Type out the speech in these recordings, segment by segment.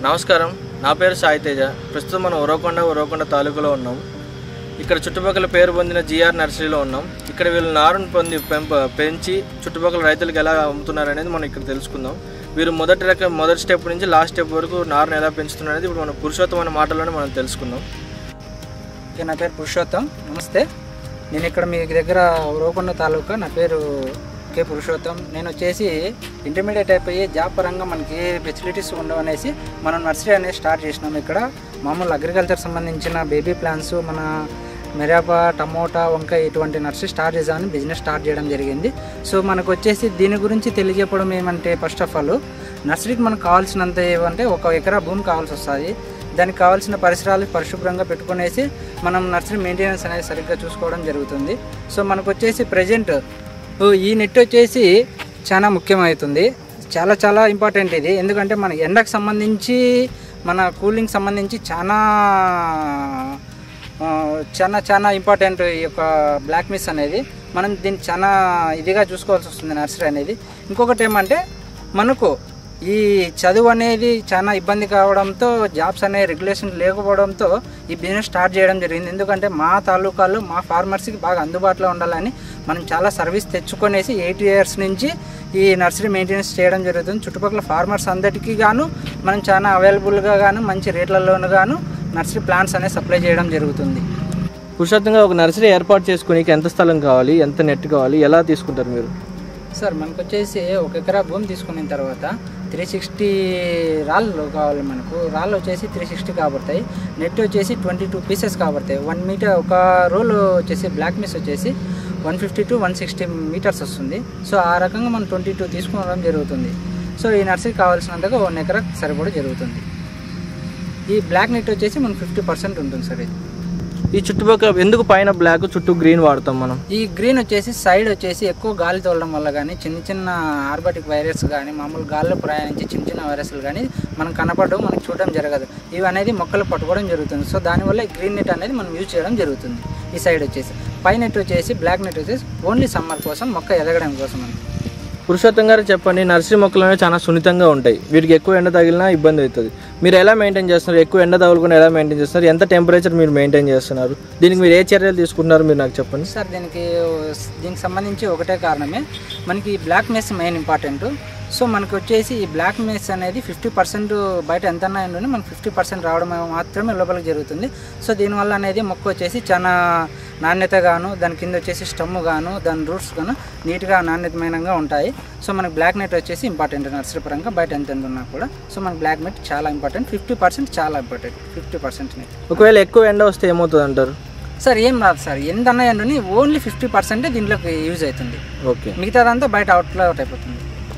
నమస్కారం నా పేరు సాయి తేజ ప్రస్తుతం మనం ఉరవకొండ ఉరవకొండ తాలూకాలో ఉన్నాం ఇక్కడ చుట్టుపక్కల పేరు పొందిన జిఆర్ నర్సరీలో ఉన్నాం ఇక్కడ వీళ్ళు నారును పొంది పెంప పెంచి చుట్టుపక్కల రైతులకు ఎలా అమ్ముతున్నారు అనేది మనం ఇక్కడ తెలుసుకుందాం వీరు మొదటి రకం మొదటి స్టెప్ నుంచి లాస్ట్ స్టెప్ వరకు నారును ఎలా పెంచుతున్నారు అనేది ఇప్పుడు మన పురుషోత్తమ అనే మాటల్లోనే మనం తెలుసుకుందాం ఓకే, నా పేరు పురుషోత్తం నమస్తే నేను ఇక్కడ మీ దగ్గర ఉరవకొండ తాలూకా నా పేరు కే పురుషోత్తం నేను వచ్చేసి ఇంటర్మీడియట్ అయిపోయి జాబ్ పరంగా మనకి ఏ ఫెసిలిటీస్ ఉండవు అనేసి మనం నర్సరీ అనేది స్టార్ట్ చేసినాం ఇక్కడ మామూలు అగ్రికల్చర్ సంబంధించిన బేబీ ప్లాంట్స్ మన మిరప టమోటా వంకాయ ఇటువంటి నర్సరీ స్టార్ట్ చేద్దామని బిజినెస్ స్టార్ట్ చేయడం జరిగింది సో మనకు వచ్చేసి దీని గురించి తెలియజెప్పడం ఏమంటే ఫస్ట్ ఆఫ్ ఆల్ నర్సరీకి మనకు కావాల్సినంత ఏమంటే ఒక ఎకరా భూమి కావాల్సి వస్తుంది దానికి కావాల్సిన పరిసరాలు పరిశుభ్రంగా పెట్టుకునేసి మనం నర్సరీ మెయింటెనెన్స్ అనేది సరిగ్గా చూసుకోవడం జరుగుతుంది సో మనకు వచ్చేసి ప్రజెంట్ ఈ నెట్ వచ్చేసి చాలా ముఖ్యమవుతుంది చాలా చాలా ఇంపార్టెంట్ ఇది ఎందుకంటే మన ఎండకు సంబంధించి మన కూలింగ్ సంబంధించి చాలా ఆ, చాలా చాలా ఇంపార్టెంట్ ఈ యొక్క బ్లాక్ మిస్ అనేది మనం దీన్ని చాలా ఇదిగా చూసుకోవాల్సి వస్తుంది నర్సరీ అనేది ఇంకొకటి ఏమంటే మనకు ఈ చదువు అనేది చాలా ఇబ్బంది కావడంతో జాబ్స్ అనే రెగ్యులేషన్ లేకపోవడంతో ఈ బిజినెస్ స్టార్ట్ చేయడం జరిగింది ఎందుకంటే మా తాలూకాలో మా ఫార్మర్స్కి బాగా అందుబాటులో ఉండాలని మనం చాలా సర్వీస్ తెచ్చుకొనేసి ఎయిట్ ఇయర్స్ నుంచి ఈ నర్సరీ మెయింటెనెన్స్ చేయడం జరుగుతుంది చుట్టుపక్కల ఫార్మర్స్ అందరికీ గాను మనం చాలా అవైలబుల్గా గాను మంచి రేట్లలోను గాను నర్సరీ ప్లాంట్స్ అనేది సప్లై చేయడం జరుగుతుంది పురుషోత్తంగా ఒక నర్సరీ ఏర్పాటు చేసుకుని ఎంత స్థలం కావాలి ఎంత నెట్ కావాలి ఎలా తీసుకుంటారు మీరు సార్ మనకు వచ్చేసి ఒక ఎకరా భూమి తీసుకున్న తర్వాత త్రీ సిక్స్టీ రాళ్ళు కావాలి మనకు రాళ్ళు వచ్చేసి త్రీ సిక్స్టీ కాబడతాయి నెట్ వచ్చేసి ట్వంటీ టూ పీసెస్ కాబడతాయి వన్ మీటర్ ఒక రోల్ వచ్చేసి బ్లాక్ మిస్ వచ్చేసి one fifty to one sixty metres వస్తుంది సో ఆ రకంగా మనం ట్వంటీ టూ తీసుకోవడం జరుగుతుంది సో ఈ నర్సరీ కావాల్సినంతగా వన్ ఎకరా సరిపడా జరుగుతుంది ఈ బ్లాక్ నెట్ వచ్చేసి మనకు ఫిఫ్టీ పర్సెంట్ ఉంటుంది సార్ ఇది ఈ చుట్టుపక్కల ఎందుకు పైన బ్లాక్ చుట్టూ గ్రీన్ వాడతాం మనం ఈ గ్రీన్ వచ్చేసి సైడ్ వచ్చేసి ఎక్కువ గాలి తోలడం వల్ల కానీ చిన్న చిన్న ఆర్బటిక్ వైరస్ కానీ మామూలు గాల్లో ప్రయాణించి చిన్న చిన్న వైరస్లు కానీ మనం కనపడడం మనకు చూడడం జరగదు ఇవి అనేది మొక్కలు పట్టుకోవడం జరుగుతుంది సో దానివల్ల ఈ గ్రీన్ నెట్ అనేది మనం యూజ్ చేయడం జరుగుతుంది ఈ సైడ్ వచ్చేసి పై నెట్ వచ్చేసి బ్లాక్ నెట్ వచ్చేసి ఓన్లీ సమ్మర్ కోసం మొక్క ఎదగడం కోసం అంతే పురుషోత్తం గారు చెప్పండి నర్సరీ మొక్కలు అనేవి చాలా సున్నితంగా ఉంటాయి వీటికి ఎక్కువ ఎండ తగిలినా ఇబ్బంది అవుతుంది మీరు ఎలా మెయింటైన్ చేస్తున్నారు ఎక్కువ ఎండ తగులుకుండా ఎలా మెయింటైన్ చేస్తున్నారు ఎంత టెంపరేచర్ మీరు మెయింటైన్ చేస్తున్నారు దీనికి మీరు ఏ చర్యలు తీసుకుంటున్నారు మీరు నాకు చెప్పండి సార్ దీనికి దీనికి సంబంధించి ఒకటే కారణమే మనకి ఈ black mesh main important so మనకు వచ్చేసి ఈ బ్లాక్ మెస్ అనేది ఫిఫ్టీ పర్సెంట్ బయట ఎంత ఉన్నాయంటే మనకు ఫిఫ్టీ పర్సెంట్ రావడం మాత్రమే లోపలికి జరుగుతుంది సో దీనివల్ల అనేది మొక్క వచ్చేసి చాలా నాణ్యత గాను దాని కింద వచ్చేసి స్టమ్ గాను దాని రూట్స్ గాను నీట్గా నాణ్యతమైనగా ఉంటాయి సో మనకి బ్లాక్ నెట్ వచ్చేసి ఇంపార్టెంట్ నర్సరీ పరంగా బయట ఎంత ఎంత ఉన్నా కూడా సో మనకి బ్లాక్ నెట్ చాలా ఇంపార్టెంట్ ఫిఫ్టీ పర్సెంట్ చాలా ఇంపార్టెంట్ ఫిఫ్టీ పర్సెంట్ ఒకవేళ ఎక్కువ ఎండ వస్తే ఏమవుతుంది అంటారు సార్ ఏం రాదు సార్ ఎంత ఉన్నాయండి ఓన్లీ ఫిఫ్టీ పర్సెంటే దీంట్లోకి యూజ్ అవుతుంది ఓకే మిగతాదంతా బయట అవుట్లో అవుట్ అయిపోతుంది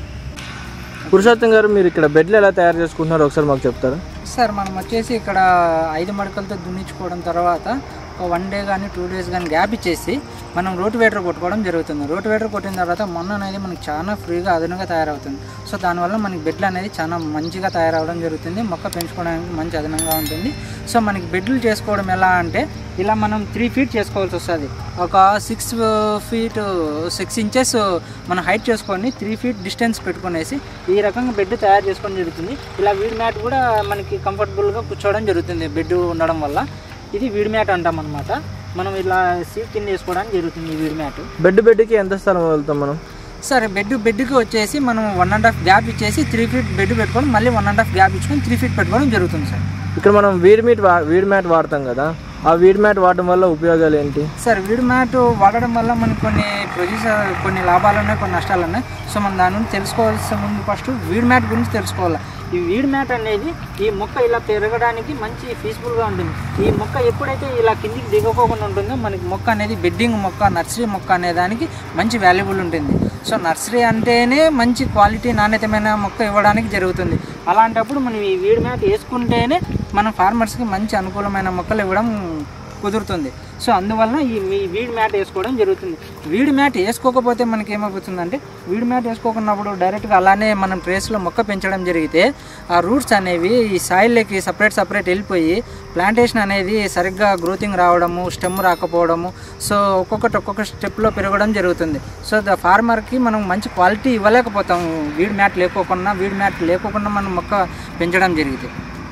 పురుషోత్తం గారు మీరు ఇక్కడ బెడ్లు ఎలా తయారు చేసుకుంటున్నారో ఒకసారి మాకు చెప్తారా సార్ మనం వచ్చేసి ఇక్కడ ఐదు మడకలతో దున్నించుకోవడం తర్వాత ఒక వన్ డే కానీ టూ డేస్ కానీ గ్యాప్ ఇచ్చేసి మనం రోటి వేటర్ కొట్టుకోవడం జరుగుతుంది రోటి వేటర్ కొట్టిన తర్వాత మొన్న అనేది మనకి చాలా ఫ్రీగా అదనంగా తయారవుతుంది సో దానివల్ల మనకి బెడ్లు అనేది చాలా మంచిగా తయారవడం జరుగుతుంది మొక్క పెంచుకోవడానికి మంచి అదనంగా ఉంటుంది సో మనకి బెడ్లు చేసుకోవడం ఎలా అంటే ఇలా మనం త్రీ ఫీట్ చేసుకోవాల్సి వస్తుంది ఒక సిక్స్ ఫీట్ సిక్స్ ఇంచెస్ మనం హైట్ చేసుకొని త్రీ ఫీట్ డిస్టెన్స్ పెట్టుకునేసి ఈ రకంగా బెడ్ తయారు చేసుకోవడం జరుగుతుంది ఇలా వీడ్ మ్యాట్ కూడా మనకి కంఫర్టబుల్గా కూర్చోవడం జరుగుతుంది బెడ్ ఉండడం వల్ల ఇది వీడ్ మ్యాట్ అంటాం అనమాట మనం ఇలా సీట్ కింద వేసుకోవడానికి జరుగుతుంది ఈ వీడ్ మ్యాట్ బెడ్ బెడ్కి ఎంత స్థలం వెళ్తాం మనం సరే బెడ్ బెడ్కి వచ్చేసి మనం వన్ అండ్ హాఫ్ గ్యాప్ ఇచ్చేసి త్రీ ఫీట్ బెడ్ పెట్టుకొని మళ్ళీ వన్ అండ్ హాఫ్ గ్యాప్ ఇచ్చుకొని త్రీ ఫీట్ పెట్టుకోవడం జరుగుతుంది సార్ ఇక్కడ మనం వీడ్ మీట్ వా వీడ్ మ్యాట్ వాడతాం కదా ఆ వీడ్ మ్యాట్ వాడటం వల్ల ఉపయోగాలు ఏంటి సార్ వీడ్ మ్యాట్ వాడడం వల్ల మనకి కొన్ని ప్రొడ్యూసర్ కొన్ని లాభాలు ఉన్నాయి కొన్ని నష్టాలు ఉన్నాయి సో మనం దాని గురించి తెలుసుకోవాల్సిన ముందు ఫస్ట్ వీడ్ మ్యాట్ గురించి తెలుసుకోవాలి ఈ వీడ్ మ్యాట్ అనేది ఈ మొక్క ఇలా పెరగడానికి మంచి పీస్ఫుల్గా ఉంటుంది ఈ మొక్క ఎప్పుడైతే ఇలా కిందికి దిగకోకుండా ఉంటుందో మనకి మొక్క అనేది బెడ్డింగ్ మొక్క నర్సరీ మొక్క అనే దానికి మంచి వాల్యుబుల్ ఉంటుంది సో నర్సరీ అంటేనే మంచి క్వాలిటీ నాణ్యతమైన మొక్క ఇవ్వడానికి జరుగుతుంది అలాంటప్పుడు మనం ఈ వీడ్ మ్యాట్ వేసుకుంటేనే మన ఫార్మర్స్కి మంచి అనుకూలమైన మొక్కలు ఇవ్వడం కుదురుతుంది సో అందువలన ఈ మీ వీడ్ మ్యాట్ వేసుకోవడం జరుగుతుంది వీడ్ మ్యాట్ వేసుకోకపోతే మనకి ఏమవుతుందంటే వీడ్ మ్యాట్ వేసుకోకున్నప్పుడు డైరెక్ట్గా అలానే మనం ట్రేస్లో మొక్క పెంచడం జరిగితే ఆ రూట్స్ అనేవి ఈ సాయిల్లోకి సపరేట్ సపరేట్ వెళ్ళిపోయి ప్లాంటేషన్ అనేది సరిగ్గా గ్రోతింగ్ రావడము స్టెమ్ రాకపోవడము సో ఒక్కొక్కటి ఒక్కొక్క స్టెప్లో పెరగడం జరుగుతుంది సో ద ఫార్మర్కి మనం మంచి క్వాలిటీ ఇవ్వలేకపోతాం వీడ్ మ్యాట్ లేకోకుండా వీడ్ మ్యాట్ లేకోకుండా మనం మొక్క పెంచడం జరిగితే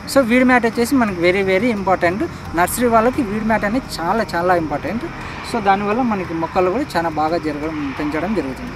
సో వీడ్ మ్యాట్ వచ్చేసి మనకి వెరీ వెరీ ఇంపార్టెంట్ నర్సరీ వాళ్ళకి వీడ్ మ్యాట్ అనేది చాలా చాలా ఇంపార్టెంట్ సో దానివల్ల మనకి మొక్కలు కూడా చాలా బాగా జరగడం పెంచడం జరుగుతుంది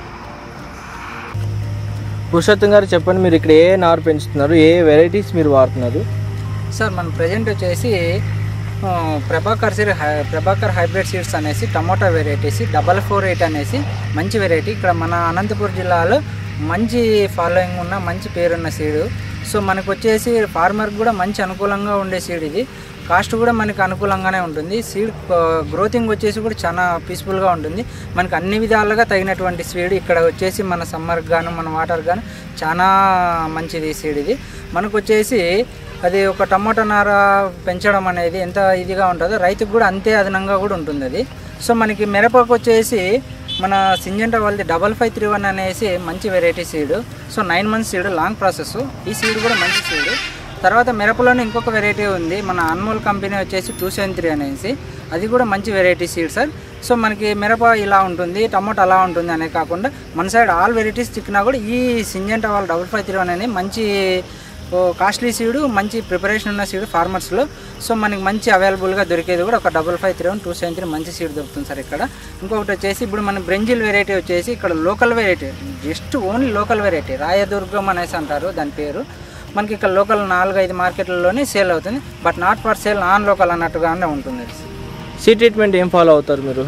పురుషోత్తం గారు చెప్పండి మీరు ఇక్కడ ఏ నారు పెంచుతున్నారు ఏ వెరైటీస్ మీరు వాడుతున్నారు సార్ మన ప్రజెంట్ వచ్చేసి ఆ, ప్రభాకర్ సీడ్ హై- ప్రభాకర్ హైబ్రిడ్ సీడ్స్ అనేసి tomato varieties double four eight అనేసి మంచి వెరైటీ ఇక్కడ మన అనంతపురం జిల్లాలో మంచి ఫాలోయింగ్ ఉన్న మంచి పేరున్న సీడు సో మనకు వచ్చేసి ఫార్మర్కి కూడా మంచి అనుకూలంగా ఉండే సీడ్ ఇది కాస్ట్ కూడా మనకి అనుకూలంగానే ఉంటుంది సీడ్ గ్రోతింగ్ వచ్చేసి కూడా చాలా పీస్ఫుల్గా ఉంటుంది మనకి అన్ని విధాలుగా తగినటువంటి సీడ్ ఇక్కడ వచ్చేసి మన సమ్మర్కి గాను మన వాటర్ గాను చాలా మంచిది సీడ్ ఇది మనకు వచ్చేసి అది ఒక టమాటా నార పెంచడం అనేది ఎంత ఇదిగా ఉంటుందో రైతుకు కూడా అంతే అదనంగా కూడా ఉంటుంది అది సో మనకి మిరపకు వచ్చేసి మన సింజంట వాళ్ళది డబల్ ఫైవ్ త్రీ వన్ అనేసి మంచి variety seed so nine months seed long process ఈ సీడ్ కూడా మంచి సీడ్ తర్వాత మిరపలోనే ఇంకొక వెరైటీ ఉంది మన అన్మోల్ కంపెనీ వచ్చేసి టూ సెవెన్ త్రీ అనేసి అది కూడా మంచి వెరైటీ సీడ్ సార్ సో మనకి మిరప ఇలా ఉంటుంది టమాటో అలా ఉంటుంది అనే కాకుండా మన సైడ్ ఆల్ వెరైటీస్ చిక్కినా కూడా ఈ సింజంట వాళ్ళ డబల్ ఫైవ్ త్రీ వన్ అనేది మంచి ఓ కాస్ట్లీ సీడు మంచి ప్రిపరేషన్ ఉన్న సీడ్ ఫార్మర్స్లో సో మనకి మంచి అవైలబుల్గా దొరికేది కూడా ఒక double five three one two seven three మంచి సీడ్ దొరుకుతుంది సార్ ఇక్కడ ఇంకొకటి వచ్చేసి ఇప్పుడు మన బ్రెంజిల్ వెరైటీ వచ్చేసి ఇక్కడ local variety just only local variety Rayadurgam అనేసి అంటారు దాని పేరు మనకి ఇక్కడ లోకల్ నాలుగు ఐదు మార్కెట్లలోనే సేల్ అవుతుంది but not for sale non local అన్నట్టుగానే ఉంటుంది అది. సీ ట్రీట్మెంట్ ఏం ఫాలో అవుతారు మీరు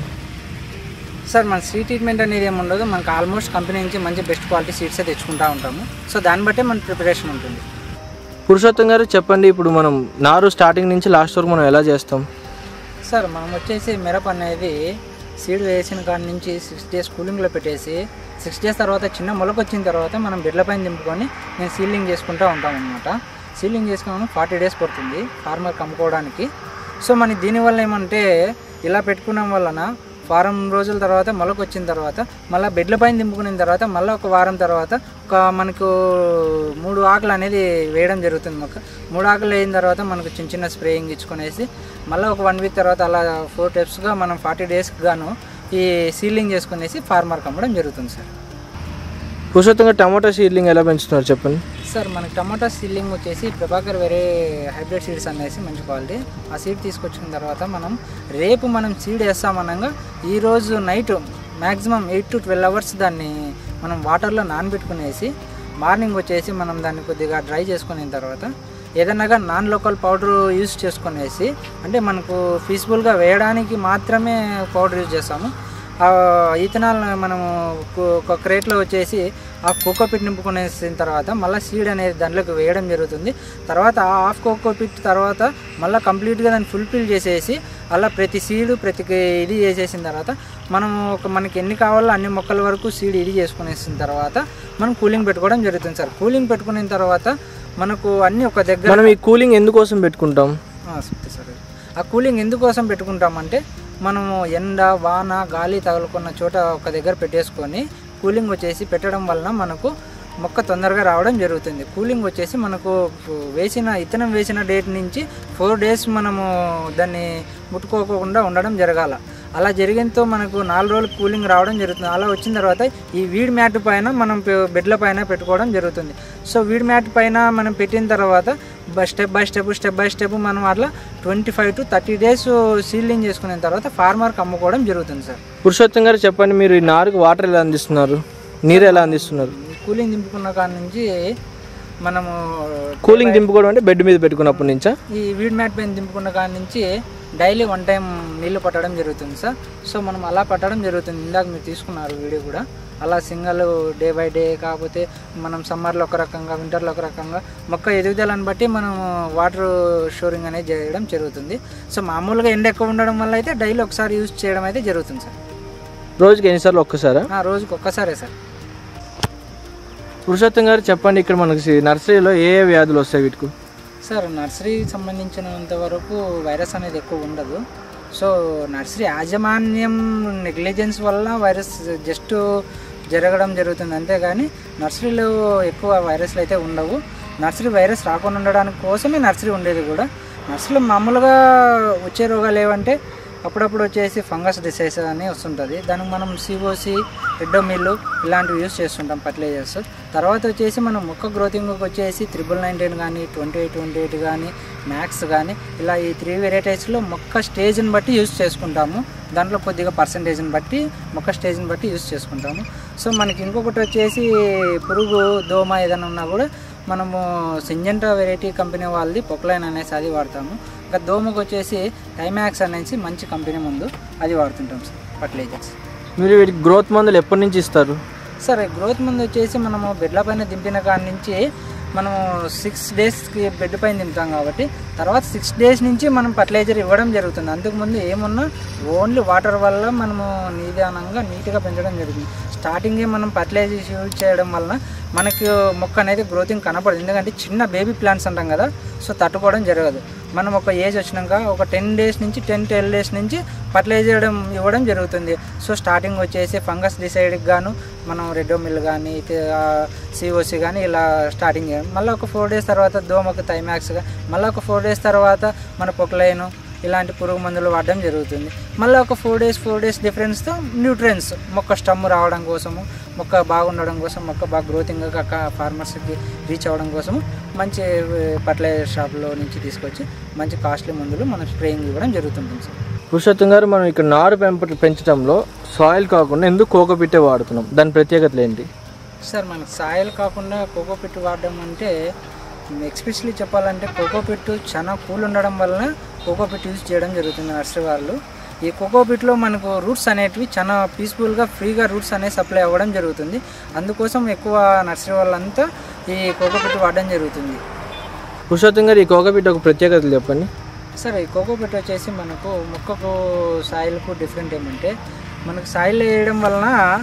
సార్ మన సీ ట్రీట్మెంట్ అనేది ఏమి ఉండదు మనకి ఆల్మోస్ట్ కంపెనీ నుంచి మంచి బెస్ట్ క్వాలిటీ సీడ్సే తెచ్చుకుంటూ ఉంటాము సో దాన్ని బట్టే మన ప్రిపరేషన్ ఉంటుంది పురుషోత్తం గారు చెప్పండి ఇప్పుడు మనం నారు స్టార్టింగ్ నుంచి లాస్ట్ వరకు మనం ఎలా చేస్తాం సార్ మనం వచ్చేసి మిరప అనేది సీడ్ వేసిన కాడి నుంచి సిక్స్ డేస్ కూలింగ్లో పెట్టేసి సిక్స్ డేస్ తర్వాత చిన్న మొలక వచ్చిన తర్వాత మనం బిడ్ల పైన దింపుకొని నేను సీలింగ్ చేసుకుంటూ ఉంటాం అనమాట సీలింగ్ చేసుకుని ఫార్టీ డేస్ పడుతుంది ఫార్మర్కి అమ్ముకోవడానికి సో మనకి దీనివల్ల ఏమంటే ఇలా పెట్టుకోవడం వలన వారం రోజుల తర్వాత మొలక వచ్చిన తర్వాత మళ్ళీ బెడ్ల పైన దింపుకున్న తర్వాత మళ్ళీ ఒక వారం తర్వాత ఒక మనకు మూడు ఆకులు అనేది వేయడం జరుగుతుంది మొక్క మూడు ఆకులు వేయిన తర్వాత మనకు చిన్న చిన్న స్ప్రేయింగ్ ఇచ్చుకునేసి మళ్ళీ ఒక వన్ వీక్ తర్వాత అలా ఫోర్ టెప్స్గా మనం ఫార్టీ డేస్కి గాను ఈ సీలింగ్ చేసుకునేసి ఫార్మర్కి అమ్మడం జరుగుతుంది సార్ పురుషోత్తం గారు టమాటా సీడ్లింగ్ ఎలా పెంచుతున్నారు చెప్పండి సార్ మనకి టమాటా సీలింగ్ వచ్చేసి ప్రభాకర్ వేరే హైబ్రిడ్ సీడ్స్ అనేసి మంచి క్వాలిటీ ఆ సీడ్ తీసుకొచ్చిన తర్వాత మనం రేపు మనం సీడ్ వేస్తామనగా ఈరోజు night maximum eight to twelve hours దాన్ని మనం వాటర్లో నానబెట్టుకునేసి మార్నింగ్ వచ్చేసి మనం దాన్ని కొద్దిగా డ్రై చేసుకున్న తర్వాత ఏదైనాగా నాన్ లోకల్ పౌడర్ యూస్ చేసుకునేసి అంటే మనకు ఫీజిబుల్గా వేయడానికి మాత్రమే పౌడర్ యూజ్ చేస్తాము ఆ ఈథనాల్ మనము కు- ఒక క్రేట్లో వచ్చేసి ఆ కోకోపిట్ నింపుకునేసిన తర్వాత మళ్ళీ సీడ్ అనేది దాంట్లోకి వేయడం జరుగుతుంది తర్వాత ఆ హాఫ్ కోకోపిట్ తర్వాత మళ్ళీ కంప్లీట్గా దాన్ని ఫుల్ఫిల్ చేసేసి అలా ప్రతి సీడు ప్రతి ఇది చేసేసిన తర్వాత మనం ఒక మనకి ఎన్ని కావాలో అన్ని మొక్కల వరకు సీడ్ ఇది చేసుకునేసిన తర్వాత మనం కూలింగ్ పెట్టుకోవడం జరుగుతుంది సార్ కూలింగ్ పెట్టుకున్న తర్వాత మనకు అన్నీ ఒక దగ్గర మనం ఈ కూలింగ్ ఎందుకోసం పెట్టుకుంటాం ఆ, చెప్తా సార్ ఆ కూలింగ్ ఎందుకోసం పెట్టుకుంటామంటే మనము ఎండ వాన గాలి తగులుకున్న చోట ఒక దగ్గర పెట్టేసుకొని కూలింగ్ వచ్చేసి పెట్టడం వలన మనకు మొక్క తొందరగా రావడం జరుగుతుంది కూలింగ్ వచ్చేసి మనకు వేసిన ఇత్తనం వేసిన డేట్ నుంచి ఫోర్ డేస్ మనము దాన్ని ముట్టుకోకుండా ఉండడం జరగాల అలా జరిగినతో మనకు నాలుగు రోజులు కూలింగ్ రావడం జరుగుతుంది అలా వచ్చిన తర్వాత ఈ వీడ్ మ్యాట్ పైన మనం పె- బెడ్ల పైన పెట్టుకోవడం జరుగుతుంది సో వీడ్ మ్యాట్ పైన మనం పెట్టిన తర్వాత step by step step by step మనం అట్లా twenty five to thirty days sealing చేసుకున్న తర్వాత ఫార్మర్కి అమ్ముకోవడం జరుగుతుంది సార్ పురుషోత్తం గారు చెప్పండి మీరు ఈ నారుకు వాటర్ ఎలా అందిస్తున్నారు నీరు ఎలా అందిస్తున్నారు కూలింగ్ దింపుకున్న కాడ నుంచి మనము కూలింగ్ దింపుకోవడం అంటే బెడ్ మీద పెట్టుకున్నప్పటి నుంచా ఈ వీడ్ మ్యాట్ పైన దింపుకున్న కాడ నుంచి డైలీ వన్ టైం నీళ్లు పట్టడం జరుగుతుంది సార్ సో మనం అలా పట్టడం జరుగుతుంది ఇందాక మీరు తీసుకున్నారు వీడియో కూడా అలా సింగల్ డే బై డే కాకపోతే మనం సమ్మర్లో ఒక రకంగా వింటర్లో ఒక రకంగా మొక్క ఎదుగుదలను బట్టి మనం వాటర్ స్టోరింగ్ అనేది చేయడం జరుగుతుంది సో మామూలుగా ఎండ ఎక్కువ ఉండడం వల్ల అయితే డైలీ ఒకసారి యూజ్ చేయడం అయితే జరుగుతుంది సార్ రోజుకి ఎన్నిసార్లు ఒక్కసారా ఆ, రోజుకి ఒక్కసారే సార్ పురుషోత్తం గారు చెప్పండి ఇక్కడ మనకి నర్సరీలో ఏ ఏ వ్యాధులు వస్తాయి వీటికి సార్ నర్సరీ సంబంధించినంత వరకు వైరస్ అనేది ఎక్కువ ఉండదు సో నర్సరీ యాజమాన్యం నెగ్లిజెన్స్ వల్ల వైరస్ జస్ట్ జరగడం జరుగుతుంది అంతేగాని నర్సరీలో ఎక్కువ వైరస్లు అయితే ఉండవు నర్సరీ వైరస్ రాకుండా ఉండడానికి కోసమే నర్సరీ ఉండేది కూడా నర్సరీలో మామూలుగా వచ్చే రోగాలు ఏవంటే అప్పుడప్పుడు వచ్చేసి ఫంగస్ డిసైజ్ అని వస్తుంటుంది దానికి మనం సిఓసి మిల్లు ఇలాంటివి యూస్ చేస్తుంటాం ఫర్టిలైజర్స్ తర్వాత వచ్చేసి మనం మొక్క గ్రోతింగ్కి వచ్చేసి త్రిబుల్ నైన్టీన్ కానీ ట్వంటీ ఎయిట్ ట్వంటీ ఎయిట్ కానీ మ్యాక్స్ కానీ ఇలా ఈ త్రీ వెరైటీస్లో మొక్క స్టేజ్ని బట్టి యూస్ చేసుకుంటాము దాంట్లో కొద్దిగా పర్సంటేజ్ని బట్టి మొక్క స్టేజ్ని బట్టి యూస్ చేసుకుంటాము సో మనకి ఇంకొకటి వచ్చేసి పురుగు దోమ ఏదైనా ఉన్నా కూడా మనము సింజెంటా వెరైటీ కంపెనీ వాళ్ళది పొక్లైన్ అనేసి అది వాడతాము ఇంకా దోమకు వచ్చేసి టైమాక్స్ అనేసి మంచి కంపెనీ ముందు అది వాడుతుంటాం సార్ ఫర్టిలైజర్స్ మీరు వీటికి గ్రోత్ మందులు ఎప్పటి నుంచి ఇస్తారు సరే గ్రోత్ ముందు వచ్చేసి మనము బెడ్ల పైన దింపిన కాడి నుంచి మనము సిక్స్ డేస్కి బెడ్ పైన దింపుతాం కాబట్టి తర్వాత సిక్స్ డేస్ నుంచి మనం ఫర్టిలైజర్ ఇవ్వడం జరుగుతుంది అంతకుముందు ఏమున్నా ఓన్లీ వాటర్ వల్ల మనము నిదానంగా నీట్గా పెంచడం జరుగుతుంది స్టార్టింగే మనం ఫర్టిలైజర్ యూజ్ చేయడం వలన మనకి మొక్క అనేది గ్రోతింగ్ కనపడదు ఎందుకంటే చిన్న బేబీ ప్లాంట్స్ అంటాం కదా సో తట్టుకోవడం జరగదు మనం ఒక ఏజ్ వచ్చినాక ఒక టెన్ డేస్ నుంచి టెన్ ట్వెల్వ్ డేస్ నుంచి ఫర్టిలైజర్ ఇవ్వడం జరుగుతుంది సో స్టార్టింగ్ వచ్చేసి ఫంగస్ డిసైడ్కి గాను మనం రెడ్ మిల్ కానీ సిఓసి కానీ ఇలా స్టార్టింగ్ చేయడం మళ్ళీ ఒక ఫోర్ డేస్ తర్వాత దోమకు థైమాక్స్గా మళ్ళీ ఒక ఫోర్ డేస్ తర్వాత మన పొక్లైను ఇలాంటి పురుగు మందులు వాడడం జరుగుతుంది మళ్ళీ ఒక ఫోర్ డేస్ ఫోర్ డేస్ డిఫరెన్స్తో న్యూట్రియన్స్ మొక్క స్టమ్ రావడం కోసము మొక్క బాగుండడం కోసం మొక్క బాగా గ్రోతింగ్ ఫార్మర్స్కి రీచ్ అవ్వడం కోసము మంచి ఫర్టిలైజర్ షాప్లో నుంచి తీసుకొచ్చి మంచి కాస్ట్లీ మందులు మనం స్ప్రేయింగ్ ఇవ్వడం జరుగుతుంటుంది సార్ పురుషోత్తం గారు మనం ఇక్కడ నారు పెంప పెంచడంలో సాయిల్ కాకుండా ఎందుకు కోకోపిట్టే వాడుతున్నాం దాని ప్రత్యేకతలు ఏంటి సార్ మనకు సాయిల్ కాకుండా కోకో పిట్ వాడడం అంటే ఎక్స్పెషల్లీ చెప్పాలంటే కోకో పిట్ చాలా కూల్ ఉండడం వలన కోకో పిట్ యూజ్ చేయడం జరుగుతుంది నర్సరీ వాళ్ళు ఈ కోకో పిట్లో మనకు రూట్స్ అనేటివి చాలా పీస్ఫుల్గా ఫ్రీగా రూట్స్ అనేవి సప్లై అవ్వడం జరుగుతుంది అందుకోసం ఎక్కువ నర్సరీ వాళ్ళంతా ఈ కోకో పిట్ వాడడం జరుగుతుంది పురుషోత్తం గారు ఈ కోకోపిట్ ఒక ప్రత్యేకతలు చెప్పండి సరే ఈ కోకో పిట్ వచ్చేసి మనకు మొక్కకు సాయిల్కు డిఫరెంట్ ఏమంటే మనకు సాయిల్ వేయడం వలన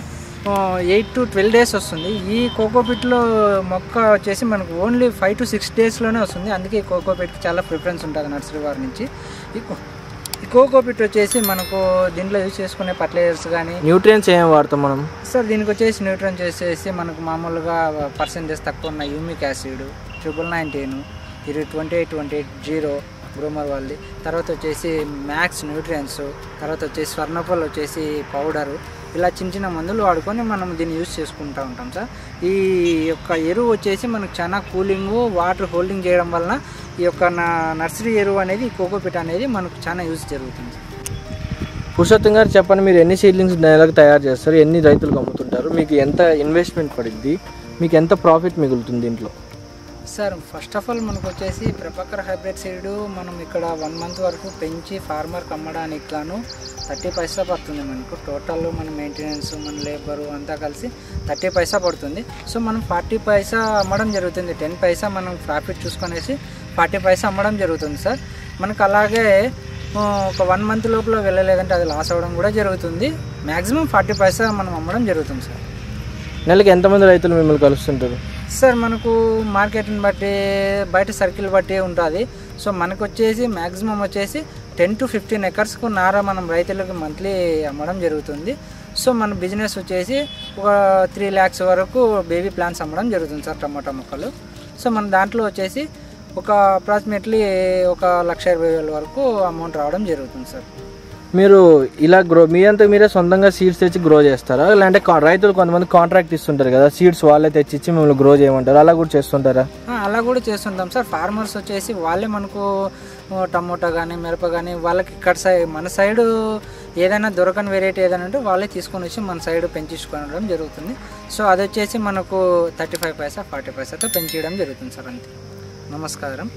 ఎయిట్ టు ట్వెల్వ్ డేస్ వస్తుంది ఈ కోకోపిట్లో మొక్క వచ్చేసి మనకు ఓన్లీ ఫైవ్ టు సిక్స్ డేస్లోనే వస్తుంది అందుకే ఈ కోకోపిట్కి చాలా ప్రిఫరెన్స్ ఉంటుంది నర్సరీ వారి నుంచి ఈ కో- ఈ కోకోపిట్ వచ్చేసి మనకు దీంట్లో యూజ్ చేసుకునే ఫర్టిలైజర్స్ కానీ న్యూట్రియన్స్ ఏం వాడతాం మనం సార్ దీనికి వచ్చేసి న్యూట్రన్స్ వచ్చేసి మనకు మామూలుగా పర్సెంటేజ్ తక్కువ ఉన్న యూమిక్ యాసిడ్ ట్రిపుల్ నైన్టీన్ ఇది twenty eight twenty eight zero Gromor వాళ్ళది తర్వాత వచ్చేసి మ్యాక్స్ న్యూట్రియన్స్ తర్వాత వచ్చేసి స్వర్ణపల్ వచ్చేసి పౌడరు ఇలా చిన్న చిన్న మందులు వాడుకొని మనం దీన్ని యూజ్ చేసుకుంటూ ఉంటాం సార్ ఈ యొక్క ఎరువు వచ్చేసి మనకు చాలా కూలింగ్ వాటర్ హోల్డింగ్ చేయడం వలన ఈ యొక్క నా నర్సరీ ఎరువు అనేది కోకోపిట్ అనేది మనకు చాలా యూజ్ జరుగుతుంది పురుషోత్తం గారు చెప్పండి మీరు ఎన్ని సీడ్లింగ్స్ నెలకు తయారు చేస్తారు ఎన్ని రైతులకు అమ్ముతుంటారు మీకు ఎంత ఇన్వెస్ట్మెంట్ పడింది మీకు ఎంత ప్రాఫిట్ మిగులుతుంది దీంట్లో సార్ ఫస్ట్ ఆఫ్ ఆల్ మనకు వచ్చేసి ప్రభాకర్ హైబ్రిడ్ సీడ్ మనం ఇక్కడ వన్ మంత్ వరకు పెంచి ఫార్మర్కి అమ్మడానికి గాను థర్టీ పైసా పడుతుంది మనకు టోటల్ మన మెయింటెనెన్స్ మన లేబరు అంతా కలిసి థర్టీ పైసా పడుతుంది సో మనం ఫార్టీ పైసా అమ్మడం జరుగుతుంది టెన్ పైసా మనం ప్రాఫిట్ చూసుకొనేసి ఫార్టీ పైసా అమ్మడం జరుగుతుంది సార్ మనకు అలాగే ఆ, ఒక వన్ మంత్ లోపల వెళ్ళలేదంటే అది లాస్ అవ్వడం కూడా జరుగుతుంది మ్యాక్సిమం ఫార్టీ పైసా మనం అమ్మడం జరుగుతుంది సార్ నెలకి ఎంతమంది రైతులు మిమ్మల్ని కలుస్తుంటారు సార్ మనకు మార్కెట్ని బట్టి బయట సర్కిల్ బట్టి ఉంటుంది సో మనకు వచ్చేసి మ్యాక్సిమం వచ్చేసి టెన్ టు ఫిఫ్టీన్ ఎకర్స్కు నార మనం రైతులకు మంత్లీ అమ్మడం జరుగుతుంది సో మన బిజినెస్ వచ్చేసి ఒక త్రీ ల్యాక్స్ వరకు బేబీ ప్లాంట్స్ అమ్మడం జరుగుతుంది సార్ టమాటా మొక్కలు సో మన దాంట్లో వచ్చేసి ఒక అప్రాక్సిమేట్లీ ఒక లక్ష ఇరవై వేల వరకు అమౌంట్ రావడం జరుగుతుంది సార్ మీరు ఇలా గ్రో మీ అంతా మీరే సొంతంగా సీడ్స్ తెచ్చి గ్రో చేస్తారా లేదంటే కా- రైతులు కొంతమంది కాంట్రాక్ట్ ఇస్తుంటారు కదా సీడ్స్ వాళ్ళే తెచ్చిచ్చి మిమ్మల్ని గ్రో చేయమంటారు అలా కూడా చేస్తుంటారా ఆ, అలా కూడా చేస్తుంటాం సార్ ఫార్మర్స్ వచ్చేసి వాళ్ళే మనకు ఓ, టమోటా కానీ మిరప కానీ వాళ్ళకి ఇక్కడ సైడ్ మన సైడ్ ఏదైనా దొరకని వెరైటీ ఏదైనా ఉంటే వాళ్ళే తీసుకొని వచ్చి మన సైడ్ పెంచుకోవడం జరుగుతుంది సో అది వచ్చేసి మనకు థర్టీ ఫైవ్ పైసా ఫార్టీ పైసాతో పెంచడం జరుగుతుంది సార్ అంతే నమస్కారం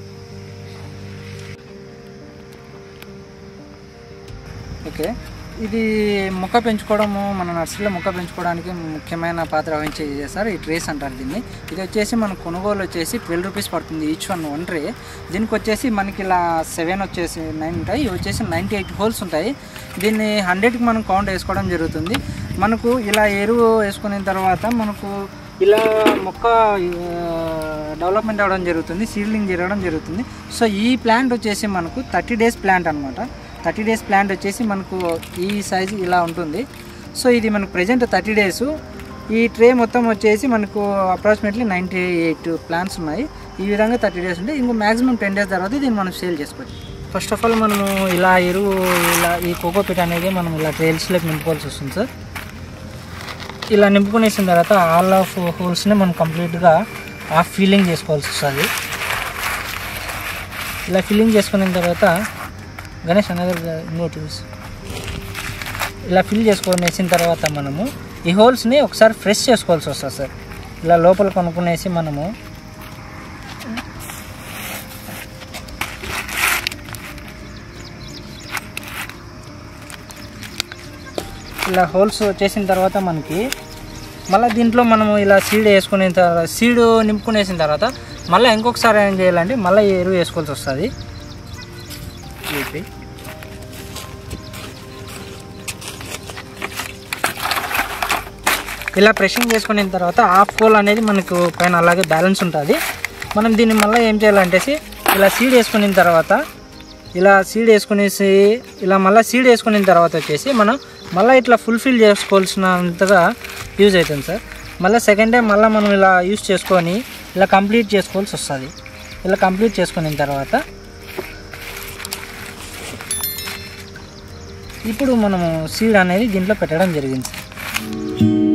ఓకే ఇది మొక్క పెంచుకోవడము మన నర్సరీలో మొక్క పెంచుకోవడానికి ముఖ్యమైన పాత్ర వహించేది సార్ ఈ ట్రేస్ అంటారు దీన్ని ఇది వచ్చేసి మన కొనుగోలు వచ్చేసి ట్వెల్వ్ రూపీస్ పడుతుంది ఈచ్ వన్ వన్ ట్రే దీనికి వచ్చేసి మనకి ఇలా సెవెన్ వచ్చేసి నైన్ ఉంటాయి ఇవి వచ్చేసి నైంటీ ఎయిట్ హోల్స్ ఉంటాయి దీన్ని హండ్రెడ్కి మనం కౌంట్ వేసుకోవడం జరుగుతుంది మనకు ఇలా ఎరువు వేసుకున్న తర్వాత మనకు ఇలా మొక్క డెవలప్మెంట్ అవ్వడం జరుగుతుంది సీడ్లింగ్ జరగడం జరుగుతుంది సో ఈ ప్లాంట్ వచ్చేసి మనకు థర్టీ డేస్ ప్లాంట్ అనమాట థర్టీ డేస్ ప్లాంట్ వచ్చేసి మనకు ఈ సైజు ఇలా ఉంటుంది సో ఇది మనకు ప్రజెంట్ థర్టీ డేస్ ఈ ట్రే మొత్తం వచ్చేసి మనకు అప్రాక్సిమేట్లీ నైంటీ ఎయిట్ ప్లాంట్స్ ఉన్నాయి ఈ విధంగా థర్టీ డేస్ ఉంటాయి ఇంకో మాక్సిమం టెన్ డేస్ తర్వాత దీన్ని మనం సేల్ చేసుకోవచ్చు ఫస్ట్ ఆఫ్ ఆల్ మనము ఇలా ఎరువు ఇలా ఈ కోకోపీట్ అనేది మనం ఇలా ట్రైల్స్లోకి నింపుకోవాల్సి వస్తుంది సార్ ఇలా నింపుకునేసిన తర్వాత ఆల్ ఆఫ్ హోల్స్ని మనం కంప్లీట్గా హాఫ్ ఫీలింగ్ చేసుకోవాల్సి వస్తుంది ఇలా ఫిల్లింగ్ చేసుకున్న తర్వాత గణేష్ అనదర్ ఇంకోటి ఇలా ఫిల్ చేసుకునేసిన తర్వాత మనము ఈ హోల్స్ని ఒకసారి ఫ్రెష్ చేసుకోవాల్సి వస్తుంది సార్ ఇలా లోపల కొనుక్కునేసి మనము ఇలా హోల్స్ చేసిన తర్వాత మనకి మళ్ళీ దీంట్లో మనము ఇలా సీడ్ వేసుకునే తర్వాత సీడ్ నింపుకునేసిన తర్వాత మళ్ళీ ఇంకొకసారి ఏం చేయాలంటే మళ్ళీ ఎరువు వేసుకోవాల్సి వస్తుంది ఇలా ప్రెషింగ్ చేసుకున్న తర్వాత హాఫ్ హోల్ అనేది మనకు పైన అలాగే బ్యాలెన్స్ ఉంటుంది మనం దీన్ని మళ్ళీ ఏం చేయాలంటేసి ఇలా సీడ్ వేసుకున్న తర్వాత ఇలా సీడ్ వేసుకునేసి ఇలా మళ్ళీ సీడ్ వేసుకున్న తర్వాత వచ్చేసి మనం మళ్ళీ ఇట్లా ఫుల్ఫిల్ చేసుకోవాల్సినంతగా యూజ్ అవుతుంది సార్ మళ్ళీ సెకండ్ టైం మళ్ళీ మనం ఇలా యూజ్ చేసుకొని ఇలా కంప్లీట్ చేసుకోవాల్సి వస్తుంది ఇలా కంప్లీట్ చేసుకున్న తర్వాత ఇప్పుడు మనము సీడ్ అనేది దీంట్లో పెట్టడం జరిగింది సార్